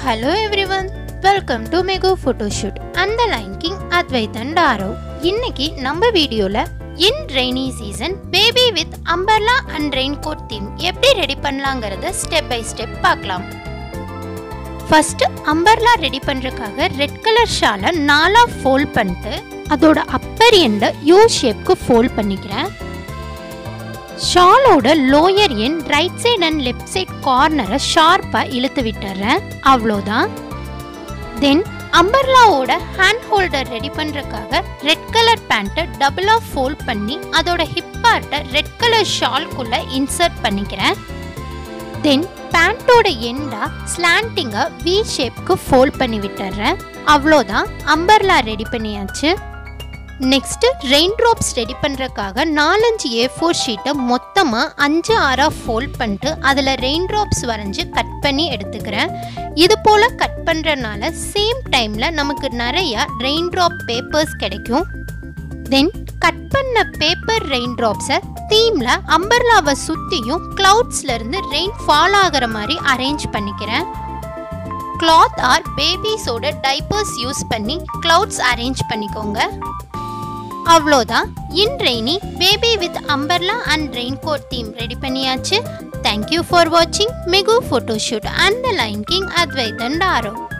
hello everyone welcome to மெகோ photoshoot அந்த lion king Advait and Aarav இன்னைக்கு நம்ம வீடியோல in rainy season baby with umbrella and raincoat theme எப்படி ரெடி பண்ணலாங்கிறத ஸ்டெப் பை ஸ்டெப் பார்க்கலாம் ஃபர்ஸ்ட் அம்பர்லா ரெடி பண்றதுக்காக ரெட் கலர் ஷாலை நாலா ஃபோல்ட் பண்ணிட்டு அதோட அப்பர் எண்டை யூ ஷேப்க்கு ஃபோல்ட் பண்ணிக்கிறேன் ஷாலோட லோயர் என் right side and left side கார்னரை ஷார்ப்பாக இழுத்து விட்டுறேன் அவ்வளோதான் தென் அம்பர்லாவோட ஹேண்ட் ஹோல்டர் ரெடி பண்ணுறதுக்காக ரெட் கலர் பேண்ட்டை டபுளாக ஃபோல்ட் பண்ணி அதோட ஹிப் பார்ட்டை ரெட் கலர் ஷால்குள்ளே இன்சர்ட் பண்ணிக்கிறேன் தென் பேண்ட்டோட எண்டா ஸ்லாண்டிங்காக வி ஷேப்க்கு ஃபோல்ட் பண்ணி விட்டுறேன் அவ்வளோதான் அம்பர்லா ரெடி பண்ணியாச்சு நெக்ஸ்ட்டு ரெயின் ட்ராப்ஸ் ரெடி பண்ணுறக்காக நாலஞ்சு ஏ ஃபோர் ஷீட்டை மொத்தமாக அஞ்சு ஆறாக ஃபோல்ட் பண்ணிட்டு அதில் ரெயின் ட்ராப்ஸ் வரைஞ்சி கட் பண்ணி எடுத்துக்கிறேன் இது போல் கட் பண்ணுறனால சேம் டைமில் நமக்கு நிறையா ரெயின் ட்ராப் பேப்பர்ஸ் கிடைக்கும் தென் கட் பண்ண பேப்பர் ரெயின் ட்ராப்ஸை தீமில் அம்பர்லாவை சுற்றியும் க்ளவுட்ஸ்லேருந்து ரெயின் ஃபால் ஆகிற மாதிரி அரேஞ்ச் பண்ணிக்கிறேன் கிளாத் ஆர் பேபிஸோட டைப்பர்ஸ் யூஸ் பண்ணி க்ளவுட்ஸ் அரேஞ்ச் பண்ணிக்கோங்க அவ்வளோதான் in rainy baby with umbrella and raincoat theme ready பண்ணியாச்சு தேங்க்யூ ஃபார் வாட்சிங் மெகு photoshoot and the lion king Advait and arrow